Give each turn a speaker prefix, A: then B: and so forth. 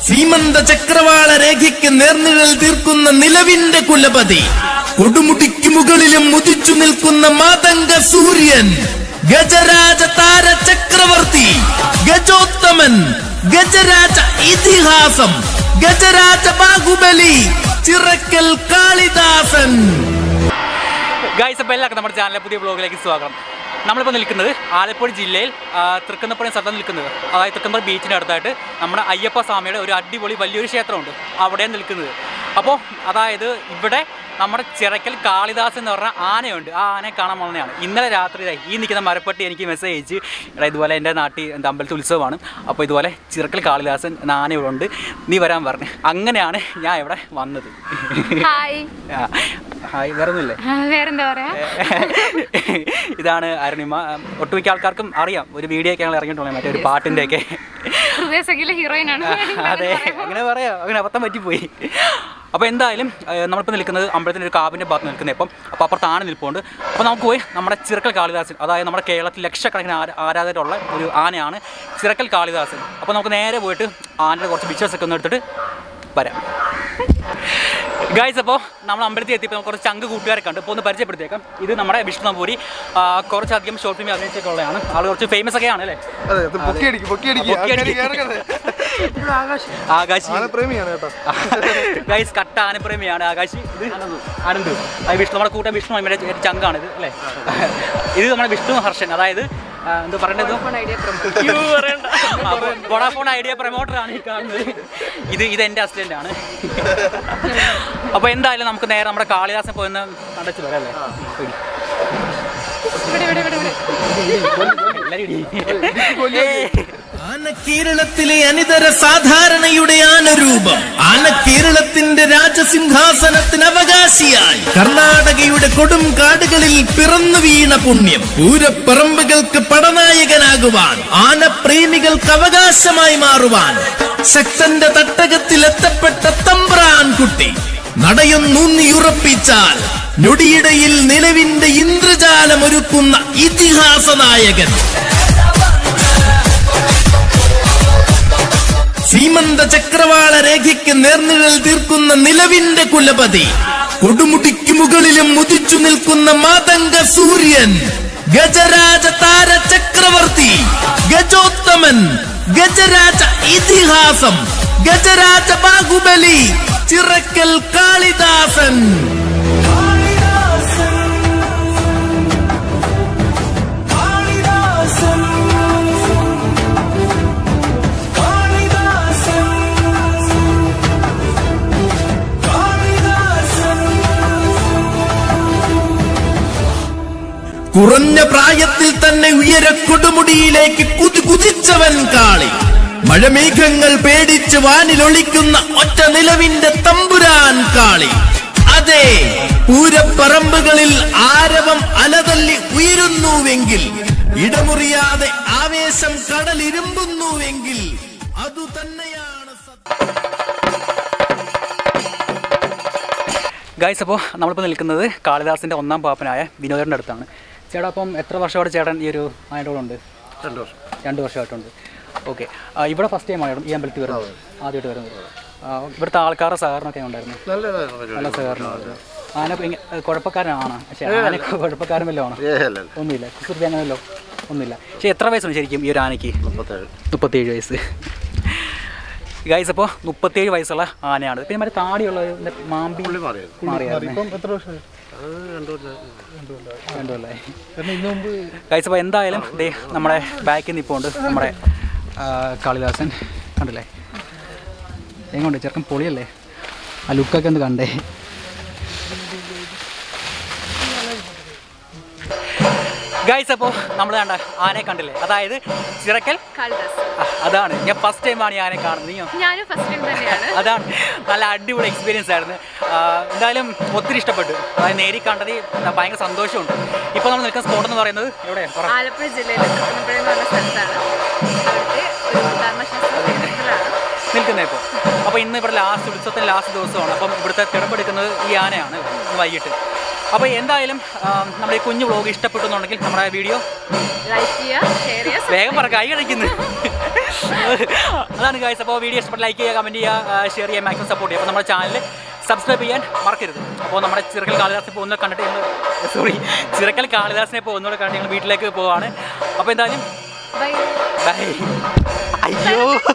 A: സീമന്ത ചക്രവാള രേഖയ്ക്ക് നേർനിഴൽ തീർക്കുന്ന നിലവിന്റെ കുലപതി കൊടുമുടിക്ക് മുകളിലും ഉദിച്ചു നിൽക്കുന്ന മാതംഗ സൂര്യൻ ഗജരാജ താര ചക്രവർത്തി ഗജോത്തമൻ ഗജരാജ ഇതിഹാസം ഗജരാജ ബാഹുബലി ചിറക്കൽ കാളിദാസൻ
B: ഗൈസ് അപ്പോൾ എല്ലാവർക്കും നമ്മുടെ ചാനലിലെ പുതിയ ബ്ലോഗിലേക്ക് സ്വാഗതം നമ്മളിപ്പോൾ നിൽക്കുന്നത് ആലപ്പുഴ ജില്ലയിൽ ആ, തൃക്കുന്നപ്പുഴ സ്ഥലത്ത് നിൽക്കുന്നത് അതായത് തൃക്കുന്നപ്പുഴ ബീച്ചിൻ്റെ അടുത്തായിട്ട് നമ്മുടെ അയ്യപ്പ സ്വാമിയുടെ ഒരു അടിപൊളി വലിയൊരു ക്ഷേത്രമുണ്ട് അവിടെയാണ് നിൽക്കുന്നത് അപ്പോൾ അതായത് ഇവിടെ നമ്മുടെ ചിറക്കൽ കാളിദാസ് എന്ന് പറഞ്ഞ ആനയുണ്ട് ആ ആനയെ കാണാൻ വന്നതാണ് ഇന്നലെ രാത്രി ദേ ഈ നിൽക്കുന്ന മരപ്പട്ടി എനിക്ക് മെസ്സേജ് അയച്ച് എടാ ഇതുപോലെ എൻ്റെ നാട്ടിൽ എന്താ അമ്പലത്തിൽ ഉത്സവമാണ് അപ്പോൾ ഇതുപോലെ ചിറക്കൽ കാളിദാസൻ എന്ന ആന ഇവിടെ ഉണ്ട് നീ വരാൻ പറഞ്ഞു അങ്ങനെയാണ് ഞാൻ ഇവിടെ വന്നത്
C: ഹായ്
B: ആ, ഹായ് വേറെ ഒന്നുമില്ലേ
C: ആ, വേറെന്താ പറയാ
B: ഇതാണ് അരുണിമ ഒട്ടുമിക്ക ആൾക്കാർക്കും അറിയാം ഒരു വീഡിയോ ഒക്കെ ഞങ്ങൾ ഇറങ്ങിയിട്ടുള്ളത് മറ്റേ ഒരു പാട്ടിൻ്റെ ഒക്കെ
C: ഹൃദയസഖിലെ ഹീറോയിൻ ആണ്
B: അതെ അങ്ങനെ പറയാം അങ്ങനെ അബദ്ധം പറ്റിപ്പോയി അപ്പോൾ എന്തായാലും ഏഹ്, നമ്മളിപ്പോൾ നിൽക്കുന്നത് അമ്പലത്തിൻ്റെ ഒരു കാവിൻ്റെ ഭാഗത്ത് നിൽക്കുന്നത് ഇപ്പം അപ്പോൾ അപ്പുറത്ത് ആന നിൽപ്പുണ്ട് അപ്പോൾ നമുക്ക് പോയി നമ്മുടെ ചിറക്കൽ കാളിദാസൻ അതായത് നമ്മുടെ കേരളത്തിൽ ലക്ഷക്കണക്കിന് ആര ആരാധകരുള്ള ഒരു ആനയാണ് ചിറക്കൽ കാളിദാസൻ അപ്പോൾ നമുക്ക് നേരെ പോയിട്ട് ആനയുടെ കുറച്ച് പിക്ചേഴ്സ് ഒക്കെ ഒന്ന് എടുത്തിട്ട് വരാം ഗൈസ് അപ്പോൾ നമ്മൾ അമ്പലത്തിൽ എത്തിയപ്പോൾ കുറച്ച് ചങ്ക് കൂട്ടുകാരെ കണ്ടു ഇപ്പോൾ ഒന്ന് പരിചയപ്പെടുത്തിയേക്കാം ഇത് നമ്മുടെ വിഷ്ണുപൂരി ആ, കുറച്ചധികം ഷോർട്ട് ഫിലിം അഭിനയിച്ചൊക്കെ ഉള്ളതാണ് ആൾ കുറച്ച് ഫേമസ് ഒക്കെ ആണ് അല്ലേ
D: അതെ അത് പൊക്കിയടിക്ക് പൊക്കിയടിക്ക്
B: പൊക്കിയടിക്ക്. ആകാശ്
D: ആനപ്രേമിയാണ് കേട്ടോ
B: ഗൈസ് കട്ട ആനപ്രേമിയാണ് ആകാശ് ഇത് അനന്ത് അത് വിഷ്ണു നമ്മുടെ കൂട്ടം വിഷ്ണു അമ്മയുടെ ഒരു ചങ്കാണ് ഇത് അല്ലേ ഇത് നമ്മുടെ വിഷ്ണു ഹർഷൻ അതായത് ആ, എന്താ പറയേണ്ടത് വോഡാഫോൺ ഐഡിയ പ്രൊമോട്ടർ ആണ് ഈ കാണുന്നത് ഇത് ഇത് എൻ്റെ അസിസ്റ്റന്റ് ആണ് അപ്പോൾ എന്തായാലും നമുക്ക് നേരെ നമ്മുടെ കാളിദാസൻ പോയി ഒന്ന് കണ്ടച്ചു വരാം അല്ലേ
C: ഇവിടെ ഇവിടെ ഇവിടെ ഇവിടെ
B: എല്ലാവരും ഇടി. ഏയ്.
A: ആന കേരളത്തിലെ അനിതര സാധാരണയുടെ ആനരൂപം ആന കേരളത്തിന്റെ രാജസിംഹാസനത്തിന് അവകാശിയായി കർണാടകയുടെ കൊടും കാടുകളിൽ പിറന്നു വീണ പുണ്യം പൂരപ്പറമ്പുകൾക്ക് പടനായകനാകുവാൻ ആനപ്രേമികൾക്ക് അവകാശമായി മാറുവാൻ ശക്തന്റെ തട്ടകത്തിൽ എത്തപ്പെട്ട തമ്പ്രാൻ കുട്ടി നടയൊന്നൂന്നിയുറപ്പിച്ചാൽ ഞൊടിയിടയിൽ നിലവിന്റെ ഇന്ദ്രജാലമൊരുക്കുന്ന ഇതിഹാസ നായകൻ സീമന്ത ചക്രവാള രേഖയ്ക്ക് നേർനിഴൽ തീർക്കുന്ന നിലവിന്റെ കുലപതി കൊടുമുടിക്ക് മുകളിലും ഉദിച്ചു നിൽക്കുന്ന മാതംഗ സൂര്യൻ ഗജരാജ താര ചക്രവർത്തി ഗജോത്തമൻ ഗജരാജ ഇതിഹാസം ഗജരാജ ബാഹുബലി ചിറക്കൽ കാളിദാസൻ കുറഞ്ഞ പ്രായത്തിൽ തന്നെ ഉയര കൊടുമുടിയിലേക്ക് കുതി കുതിച്ചവൻ കാളി മഴമേഘങ്ങൾ പേടിച്ച് വാനിലൊളിക്കുന്ന ഒറ്റ നിലവിന്റെ തമ്പുരാൻ കാളി അതെ പൂരപ്പറമ്പുകളിൽ ആരവം അലതല്ലി ഉയരുന്നുവെങ്കിൽ ഇടമുറിയാതെ ആവേശം കടലിരുമ്പുന്നുവെങ്കിൽ അതു തന്നെയാണ് സത്യം
B: ഗൈസ് അപ്പോൾ നമ്മളിപ്പോൾ നിൽക്കുന്നത് കാളിദാസിൻ്റെ ഒന്നാം പാപ്പനായ വിനോദൻ്റെ അടുത്താണ് ചേട്ടാ അപ്പം എത്ര വർഷമായിട്ട് ചേട്ടൻ ഈ ഒരു ആയതോടുണ്ട്
D: രണ്ട് വർഷം
B: രണ്ട് വർഷമായിട്ടുണ്ട് ഓക്കെ ഇവിടെ ഫസ്റ്റ് ടൈം ആണ് ഈ അമ്പലത്തിൽ വരുന്നത് ആദ്യമായിട്ട് വരുന്നത് ആ, ഇവിടുത്തെ ആൾക്കാരുടെ സഹകരണമൊക്കെ ഉണ്ടായിരുന്നു
D: നല്ല
B: നല്ല സഹകരണമാണ് ആന ഇങ്ങ- കുഴപ്പക്കാരനാണ് പക്ഷേ ആന കുഴപ്പക്കാരൻ വല്ലതും ആണോ ഒന്നുമില്ല കുസൃതി അങ്ങനെയല്ലോ ഒന്നുമില്ല പക്ഷേ എത്ര വയസ്സുണ്ട് ശരിക്കും ഈ ഒരു ആനയ്ക്ക് മുപ്പത്തേഴ് വയസ്സ് ഗൈസ് അപ്പോൾ മുപ്പത്തേഴ് വയസ്സുള്ള ആനയാണ് പിന്നെ മറ്റേ താടിയുള്ള ഒരു മാമ്പി മാറിയായിരുന്നു
D: ഇപ്പം എത്ര വർഷം
B: രണ്ടു കൊല്ലമായി
D: കാരണം ഇതിനു മുമ്പ്
B: ഗൈസ് അപ്പോൾ എന്തായാലും ദേ നമ്മുടെ ബാക്കിൽ നിൽപ്പുണ്ട് നമ്മുടെ ആ, കാളിദാസൻ കണ്ടില്ലേ എങ്ങോട്ട് ചെറുക്കൻ പൊളിയല്ലേ ആ ലുക്കൊക്കെ ഒന്ന് കണ്ടേ ഗൈസ് അപ്പോൾ നമ്മൾ കണ്ട ആനയെ കണ്ടില്ലേ അതായത് ചിറക്കൽ
C: കാളിദാസ്
B: ആ, അതാണ് ഞാൻ ഫസ്റ്റ് ടൈമാണ് ഈ ആനയെ കാണുന്നത് നീയോ
C: ഞാനും ഫസ്റ്റ് ടൈം തന്നെയാണ്
B: അതാണ് നല്ല അടിപൊളി എക്സ്പീരിയൻസ് ആയിരുന്നു ആ, എന്തായാലും ഒത്തിരി ഇഷ്ടപ്പെട്ടു അതായത് നേരി കണ്ടത് എന്താ ഭയങ്കര സന്തോഷമുണ്ട് ഇപ്പോൾ നമ്മൾ നിൽക്കുന്ന സ്പോട്ട് എന്ന് പറയുന്നത് എവിടെയാണ് പറ
C: ആലപ്പുഴ ജില്ലയിലെ തൃക്കുന്നപ്പുഴ എന്ന് പറഞ്ഞ സ്ഥലത്താണ് അവിടുത്തെ ഒരു ധർമ്മശാസ്ത്ര കേന്ദ്രത്തിലാണ്
B: നിൽക്കുന്നത് ഇപ്പോൾ അപ്പോൾ ഇന്ന് ഇവിടെ ലാസ്റ്റ് ഉത്സവത്തിൻ്റെ ലാസ്റ്റ് ദിവസമാണ് അപ്പം ഇവിടുത്തെ തിടമ്പെടുക്കുന്നത് ഈ ആനയാണ് ഇന്ന് വൈകിട്ട് അപ്പോൾ എന്തായാലും ആ, നമ്മുടെ ഈ കുഞ്ഞു വ്ളോഗ് ഇഷ്ടപ്പെട്ടു എന്നുണ്ടെങ്കിൽ നമ്മുടെ വീഡിയോ
C: ലൈക്ക് ചെയ്യുക ഷെയർ ചെയ്യുക
B: വേഗം പറ കൈ കഴിക്കുന്നു അതാണ് ഗായ്സ് അപ്പോൾ വീഡിയോ ഇഷ്ടപ്പെട്ട് ലൈക്ക് ചെയ്യുക കമൻറ്റ് ചെയ്യുക ഷെയർ ചെയ്യുക മാക്സിമം സപ്പോർട്ട് ചെയ്യുക അപ്പോൾ നമ്മുടെ ചാനൽ സബ്സ്ക്രൈബ് ചെയ്യാൻ മറക്കരുത് അപ്പോൾ നമ്മുടെ ചിറക്കൽ കാളിദാസിനെ പോകുന്നത് കണ്ടിട്ട് ഞങ്ങൾ സോറി ചിറക്കൽ കാളിദാസിനെ പോകുന്നതോടെ കണ്ടിട്ട് ഞങ്ങൾ വീട്ടിലേക്ക് പോവാണ് അപ്പോൾ എന്തായാലും
C: ബൈ
B: ബൈ അയ്യോ